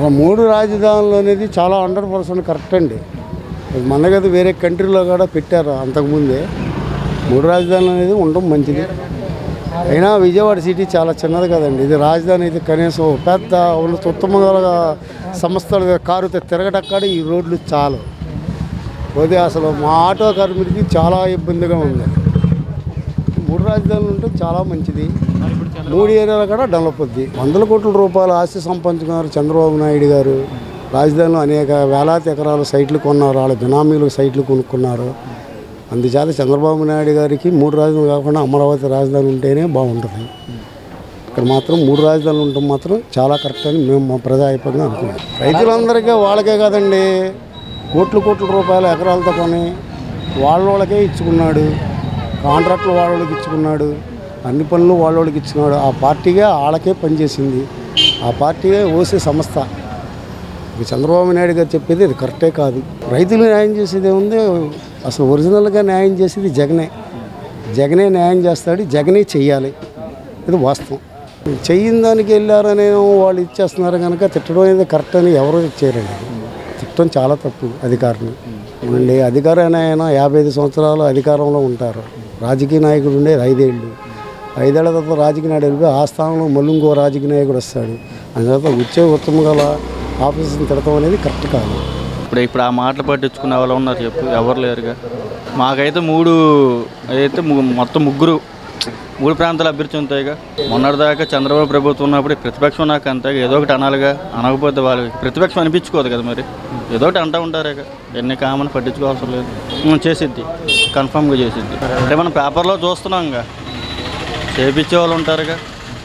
మన మూడు రాజధానులు అనేది చాలా హండ్రెడ్ పర్సెంట్ కరెక్ట్ అండి మన కదా వేరే కంట్రీలో కూడా పెట్టారు అంతకుముందే మూడు రాజధానులు అనేది ఉండడం మంచిది అయినా విజయవాడ సిటీ చాలా చిన్నది కదండి ఇది రాజధాని అయితే కనీసం ఒక పెద్ద ఉన్న ఉత్తమగల సంస్థలు కారు తిరగటక్కడ ఈ రోడ్లు చాలు పోతే అసలు మా ఆటో కార్మికుడికి చాలా ఇబ్బందిగా ఉంది మూడు రాజధానులు ఉంటే చాలా మంచిది మూడు ఏరియాలు కూడా డెవలప్ అవుద్ది వందల కోట్ల రూపాయలు ఆస్తి సంపాదించుకున్నారు చంద్రబాబు నాయుడు గారు రాజధానిలో అనేక వేలాది ఎకరాల సైట్లు కొన్నారు వాళ్ళ బినామీలు సైట్లు కొనుక్కున్నారు అందుచేత చంద్రబాబు నాయుడు గారికి మూడు రాజధానులు కాకుండా అమరావతి రాజధాని ఉంటేనే బాగుంటుంది ఇక్కడ మాత్రం మూడు రాజధానులు ఉండటం మాత్రం చాలా కరెక్ట్ అని మేము మా ప్రజాభిప్రాయంగా అనుకున్నాం రైతులందరికీ వాళ్ళకే కదండి కోట్ల కోట్ల రూపాయల ఎకరాలతో కొని వాళ్ళ వాళ్ళకే ఇచ్చుకున్నాడు కాంట్రాక్టులు వాళ్ళ వాళ్ళకి ఇచ్చుకున్నాడు అన్ని పనులు వాళ్ళ వాళ్ళకి ఇచ్చుకున్నాడు ఆ పార్టీగా వాళ్ళకే పనిచేసింది ఆ పార్టీగా ఓసే సంస్థ ఇక చంద్రబాబు నాయుడు గారు చెప్పేది ఇది కరెక్టే కాదు రైతులు న్యాయం చేసేది ఏముంది అసలు ఒరిజినల్గా న్యాయం చేసేది జగనే జగనే న్యాయం చేస్తాడు జగనే చెయ్యాలి ఇది వాస్తవం చెయ్యిన దానికి వెళ్ళారనే వాళ్ళు ఇచ్చేస్తున్నారు కనుక తిట్టడం అనేది కరెక్ట్ అని ఎవరు చేయరండి తిట్టడం చాలా తప్పు అధికారులు ఉండి అధికారం ఆయన యాభై ఐదు సంవత్సరాలు అధికారంలో ఉంటారు రాజకీయ నాయకుడు ఉండేది ఐదేళ్ళు ఐదేళ్ల తర్వాత రాజకీయ నాయుడు వెళ్ళిపోయి ఆ స్థానంలో మళ్ళీ ఇంకో రాజకీయ నాయకుడు వస్తాడు అందుచేత వచ్చే ఉత్తమ గల ఆఫీసుని తిడతాం అనేది కరెక్ట్ కాదు ఇప్పుడు ఇప్పుడు ఆ మాటలు పట్టించుకునే వాళ్ళు ఉన్నారు చెప్పు ఎవరు లేరుగా మాకైతే మూడు అయితే ము- మొత్తం ముగ్గురు మూడు ప్రాంతాలు అభివృద్ధి చెందుతాయిగా మొన్నటిదాకా చంద్రబాబు ప్రభుత్వం ఉన్నప్పుడు ప్రతిపక్షం నాకు అంతగా ఏదో ఒకటి అనాలిగా అనకపోతే వాళ్ళు ప్రతిపక్షం అనిపించుకోదు కదా మరి ఏదో ఒకటి అంటూ ఉంటారుగా ఎన్ని కామన్ పట్టించుకోవాల్సిన లేదు ఉం, చేసిద్ది కన్ఫామ్గా చేసిద్ది అంటే మనం పేపర్లో చూస్తున్నాంగా చేపించే వాళ్ళు ఉంటారుగా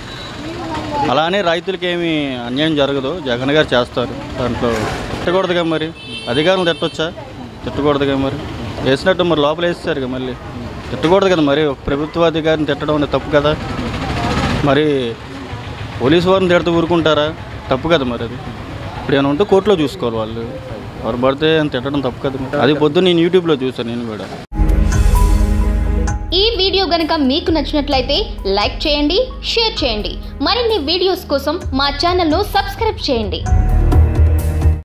అలానే రైతులకి ఏమి అన్యాయం జరగదు జగన్ గారు చేస్తారు దాంట్లో తిట్టకూడదుగా మరి అధికారులు తిట్టొచ్చా తిట్టకూడదుగా మరి వేసినట్టు మరి లోపల వేసేసారుగా మళ్ళీ తిట్టకూడదు కదా మరి ఒక ప్రభుత్వ అధికారిని తిట్టడం అనేది తప్పు కదా మరి పోలీసు వారిని తిడుతూ ఊరుకుంటారా తప్పు కదా మరి అది ఇప్పుడు ఏమైనా ఉంటే కోర్టులో చూసుకోవాలి వాళ్ళు ఎవరు పడితే అని తిట్టడం తప్పు కదా మరి. అది పొద్దున్న నేను యూట్యూబ్లో చూసాను నేను కూడా ఈ వీడియో గనక మీకు నచ్చినట్లయితే లైక్ చేయండి షేర్ చేయండి మరిన్ని వీడియోస్ కోసం మా ఛానల్ను సబ్స్క్రైబ్ చేయండి